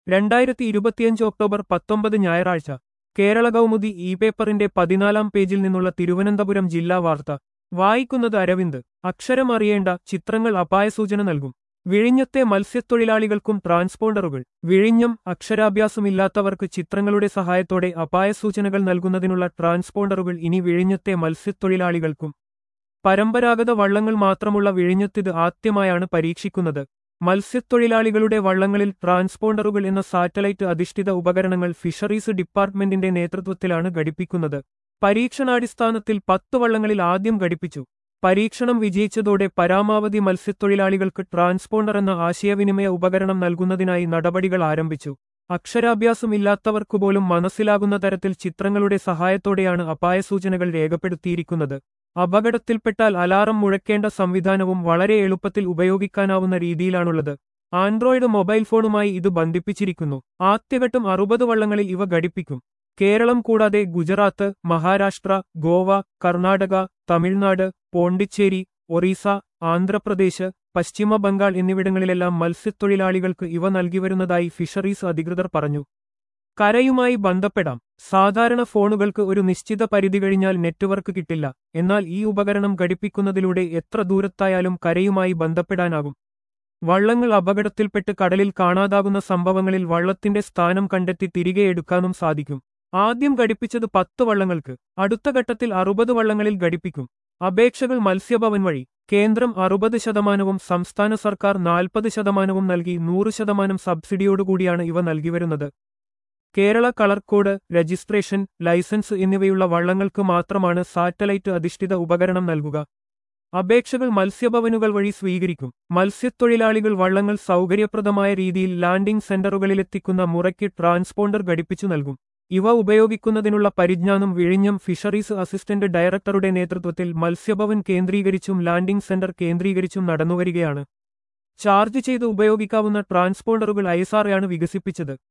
രണ്ടായിരത്തി ഇരുപത്തിയഞ്ച് ഒക്ടോബർ പത്തൊമ്പത് ഞായറാഴ്ച കേരള കൗമുദി ഇ പേപ്പറിന്റെ പതിനാലാം പേജിൽ നിന്നുള്ള തിരുവനന്തപുരം ജില്ലാ വാർത്ത വായിക്കുന്നത് അരവിന്ദ് അക്ഷരം അറിയേണ്ട ചിത്രങ്ങൾ അപായസൂചന നൽകും വിഴിഞ്ഞത്തെ മത്സ്യത്തൊഴിലാളികൾക്കും ട്രാൻസ്പോണ്ടറുകൾ വിഴിഞ്ഞം അക്ഷരാഭ്യാസമില്ലാത്തവർക്ക് ചിത്രങ്ങളുടെ സഹായത്തോടെ അപായസൂചനകൾ നൽകുന്നതിനുള്ള ട്രാൻസ്പോണ്ടറുകൾ ഇനി വിഴിഞ്ഞത്തെ മത്സ്യത്തൊഴിലാളികൾക്കും പരമ്പരാഗത വള്ളങ്ങൾ മാത്രമുള്ള വിഴിഞ്ഞത്തിത് ആദ്യമായാണ് പരീക്ഷിക്കുന്നത് മത്സ്യത്തൊഴിലാളികളുടെ വള്ളങ്ങളിൽ ട്രാൻസ്പോണ്ടറുകൾ എന്ന സാറ്റലൈറ്റ് അധിഷ്ഠിത ഉപകരണങ്ങൾ ഫിഷറീസ് ഡിപ്പാർട്ട്മെന്റിന്റെ നേതൃത്വത്തിലാണ് ഘടിപ്പിക്കുന്നത് പരീക്ഷണാടിസ്ഥാനത്തിൽ പത്ത് വള്ളങ്ങളിൽ ആദ്യം ഘടിപ്പിച്ചു പരീക്ഷണം വിജയിച്ചതോടെ പരമാവധി മത്സ്യത്തൊഴിലാളികൾക്ക് ട്രാൻസ്പോണ്ടർ എന്ന ആശയവിനിമയ ഉപകരണം നൽകുന്നതിനായി നടപടികൾ ആരംഭിച്ചു അക്ഷരാഭ്യാസം ഇല്ലാത്തവർക്കുപോലും മനസ്സിലാകുന്ന തരത്തിൽ ചിത്രങ്ങളുടെ സഹായത്തോടെയാണ് അപായസൂചനകൾ രേഖപ്പെടുത്തിയിരിക്കുന്നത് അപകടത്തിൽപ്പെട്ടാൽ അലാറം മുഴക്കേണ്ട സംവിധാനവും വളരെ എളുപ്പത്തിൽ ഉപയോഗിക്കാനാവുന്ന രീതിയിലാണുള്ളത് ആൻഡ്രോയിഡ് മൊബൈൽ ഫോണുമായി ഇത് ബന്ധിപ്പിച്ചിരിക്കുന്നു ആദ്യഘട്ടം അറുപത് വള്ളങ്ങളിൽ ഇവ ഘടിപ്പിക്കും കേരളം കൂടാതെ ഗുജറാത്ത് മഹാരാഷ്ട്ര ഗോവ കർണാടക തമിഴ്നാട് പോണ്ടിച്ചേരി ഒറീസ ആന്ധ്രാപ്രദേശ് പശ്ചിമ ബംഗാൾ എന്നിവിടങ്ങളിലെല്ലാം മത്സ്യത്തൊഴിലാളികൾക്ക് ഇവ നൽകിവരുന്നതായി ഫിഷറീസ് അധികൃതർ പറഞ്ഞു കരയുമായി ബന്ധപ്പെടാം സാധാരണ ഫോണുകൾക്ക് ഒരു നിശ്ചിത പരിധി കഴിഞ്ഞാൽ നെറ്റ്വർക്ക് കിട്ടില്ല എന്നാൽ ഈ ഉപകരണം ഘടിപ്പിക്കുന്നതിലൂടെ എത്ര ദൂരത്തായാലും കരയുമായി ബന്ധപ്പെടാനാകും വള്ളങ്ങൾ അപകടത്തിൽപ്പെട്ട് കടലിൽ കാണാതാകുന്ന സംഭവങ്ങളിൽ വള്ളത്തിന്റെ സ്ഥാനം കണ്ടെത്തി തിരികെ എടുക്കാനും സാധിക്കും ആദ്യം ഘടിപ്പിച്ചത് പത്ത് വള്ളങ്ങൾക്ക് അടുത്ത ഘട്ടത്തിൽ അറുപത് വള്ളങ്ങളിൽ ഘടിപ്പിക്കും അപേക്ഷകൾ മത്സ്യഭവൻ വഴി കേന്ദ്രം അറുപത് ശതമാനവും സംസ്ഥാന സർക്കാർ നാൽപ്പത് ശതമാനവും നൽകി നൂറ് ശതമാനം സബ്സിഡിയോടുകൂടിയാണ് ഇവ നൽകിവരുന്നത് Kerala colour code registration licence എന്നിവയുള്ള വള്ളങ്ങൾക്ക് മാത്രമാണ് സാറ്റലൈറ്റ് അധിഷ്ഠിത ഉപകരണം നൽകുക അപേക്ഷകൾ മത്സ്യഭവനുകൾ വഴി സ്വീകരിക്കും മത്സ്യത്തൊഴിലാളികൾ വള്ളങ്ങൾ സൗകര്യപ്രദമായ രീതിയിൽ ലാൻഡിംഗ് സെന്ററുകളിലെത്തിക്കുന്ന മുറയ്ക്ക് ട്രാൻസ്പോണ്ടർ ഘടിപ്പിച്ചു നൽകും ഇവ ഉപയോഗിക്കുന്നതിനുള്ള പരിജ്ഞാനം വിഴിഞ്ഞം ഫിഷറീസ് അസിസ്റ്റന്റ് ഡയറക്ടറുടെ നേതൃത്വത്തിൽ മത്സ്യഭവൻ കേന്ദ്രീകരിച്ചും ലാൻഡിംഗ് സെന്റർ കേന്ദ്രീകരിച്ചും നടന്നുവരികയാണ് ചാർജ് ചെയ്ത് ഉപയോഗിക്കാവുന്ന ട്രാൻസ്പോണ്ടറുകൾ ഐഎസ്ആർആണ് വികസിപ്പിച്ചത്